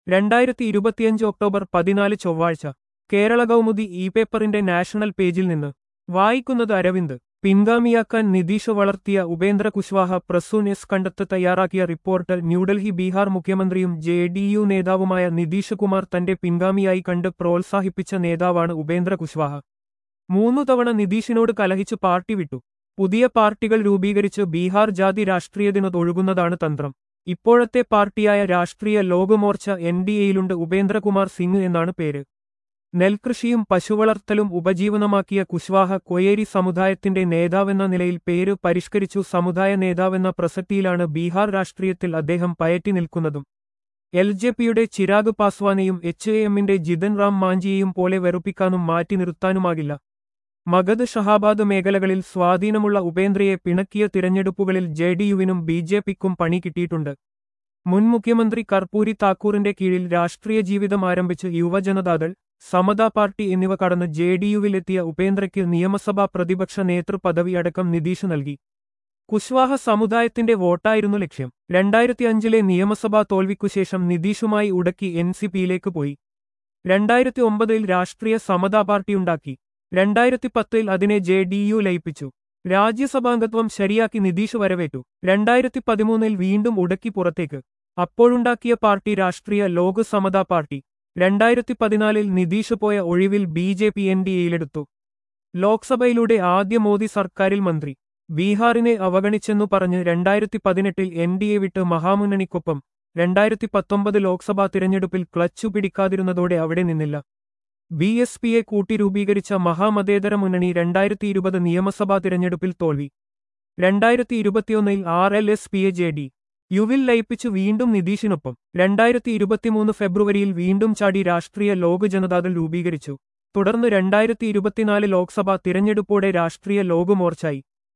രണ്ടായിരത്തി ഇരുപത്തിയഞ്ച് ഒക്ടോബർ പതിനാല് ചൊവ്വാഴ്ച കേരള കൗമുദി ഇ പേപ്പറിന്റെ നാഷണൽ പേജിൽ നിന്ന് വായിക്കുന്നത് അരവിന്ദ് പിൻഗാമിയാക്കാൻ നിതീഷ് വളർത്തിയ ഉപേന്ദ്ര കുശ്വാഹ പ്രസൂൻ എസ് കണ്ടെത്ത് തയ്യാറാക്കിയ റിപ്പോർട്ട് ന്യൂഡൽഹി ബീഹാർ മുഖ്യമന്ത്രിയും ജെ ഡി യു നേതാവുമായ നിതീഷ് കുമാർ തന്റെ പിൻഗാമിയായി കണ്ട് പ്രോത്സാഹിപ്പിച്ച നേതാവാണ് ഉപേന്ദ്ര കുശ്വാഹ മൂന്നു തവണ നിതീഷിനോട് കലഹിച്ച് പാർട്ടി വിട്ടു പുതിയ പാർട്ടികൾ രൂപീകരിച്ച് ബീഹാർ ജാതി രാഷ്ട്രീയത്തിനൊതൊഴുകുന്നതാണ് തന്ത്രം ഇപ്പോഴത്തെ പാർട്ടിയായ രാഷ്ട്രീയ ലോകമോർച്ച എൻ ഡി എയിലുണ്ട് ഉപേന്ദ്രകുമാർ സിംഗ് എന്നാണ് പേര് നെൽകൃഷിയും പശുവളർത്തലും ഉപജീവനമാക്കിയ കുശ്വാഹ കൊയേരി സമുദായത്തിന്റെ നേതാവെന്ന നിലയിൽ പേര് പരിഷ്കരിച്ചു സമുദായ നേതാവെന്ന പ്രസക്തിയിലാണ് ബീഹാർ രാഷ്ട്രീയത്തിൽ അദ്ദേഹം പയറ്റി നിൽക്കുന്നതും എൽ ജെ പിയുടെ ചിരാഗ് പാസ്വാനെയും എച്ച് എ എമ്മിന്റെ ജിതൻ റാം മാഞ്ചിയെയും പോലെ വെറുപ്പിക്കാനും മാറ്റി നിർത്താനുമാകില്ല മഗധ് ഷഹാബാദ് മേഖലകളിൽ സ്വാധീനമുള്ള ഉപേന്ദ്രയെ പിണക്കിയ തിരഞ്ഞെടുപ്പുകളിൽ ജെ ഡി യുവിനും ബി ജെ പിക്കും പണി കിട്ടിയിട്ടുണ്ട് മുൻ മുഖ്യമന്ത്രി കർപ്പൂരി താക്കൂറിന്റെ കീഴിൽ രാഷ്ട്രീയ ജീവിതം ആരംഭിച്ച് യുവജനതാദൾ സമതാ പാർട്ടി എന്നിവ കടന്ന് ജെ ഡി യുവിലെത്തിയ ഉപേന്ദ്രയ്ക്ക് നിയമസഭാ പ്രതിപക്ഷ നേതൃപദവി അടക്കം നിതീഷ് നൽകി കുശ്വാഹ സമുദായത്തിന്റെ വോട്ടായിരുന്നു ലക്ഷ്യം രണ്ടായിരത്തി അഞ്ചിലെ നിയമസഭാ തോൽവിക്കുശേഷം നിതീഷുമായി ഉടക്കി എൻ സി പിയിലേക്ക് പോയി രണ്ടായിരത്തി ഒമ്പതിൽ രാഷ്ട്രീയ സമതാ പാർട്ടിയുണ്ടാക്കി രണ്ടായിരത്തി പത്തിൽ അതിനെ ജെ ഡി യു ലയിപ്പിച്ചു രാജ്യസഭാംഗത്വം ശരിയാക്കി നിതീഷ് വരവേറ്റു രണ്ടായിരത്തി പതിമൂന്നിൽ വീണ്ടും ഉടക്കി പുറത്തേക്ക് അപ്പോഴുണ്ടാക്കിയ പാർട്ടി രാഷ്ട്രീയ ലോക് സമതാ പാർട്ടി രണ്ടായിരത്തി പതിനാലിൽ നിതീഷ് പോയ ഒഴിവിൽ B J P N D എയിലെടുത്തു ലോക്സഭയിലൂടെ ആദ്യ മോദി സർക്കാരിൽ മന്ത്രി ബീഹാറിനെ അവഗണിച്ചെന്നു പറഞ്ഞ് രണ്ടായിരത്തി പതിനെട്ടിൽ എൻ ഡി എ വിട്ട് മഹാമുന്നണിക്കൊപ്പം രണ്ടായിരത്തി പത്തൊമ്പത് ലോക്സഭാ തിരഞ്ഞെടുപ്പിൽ ക്ലച്ചു പിടിക്കാതിരുന്നതോടെ അവിടെ നിന്നില്ല ബി എസ് പിയെ കൂട്ടി രൂപീകരിച്ച മഹാമതേതര മുന്നണി രണ്ടായിരത്തി ഇരുപത് നിയമസഭാ തിരഞ്ഞെടുപ്പിൽ തോൽവി രണ്ടായിരത്തി ഇരുപത്തിയൊന്നിൽ ആർ എൽ എസ് പിയെ ജെ ഡി യുവിൽ ലയിപ്പിച്ചു വീണ്ടും നിതീഷിനൊപ്പം രണ്ടായിരത്തി ഇരുപത്തിമൂന്ന് ഫെബ്രുവരിയിൽ വീണ്ടും ചാടി രാഷ്ട്രീയ ലോക് ജനതാദൾ രൂപീകരിച്ചു തുടർന്ന് രണ്ടായിരത്തി ഇരുപത്തിനാല് ലോക്സഭാ തിരഞ്ഞെടുപ്പോടെ രാഷ്ട്രീയ ലോകമോർച്ചായി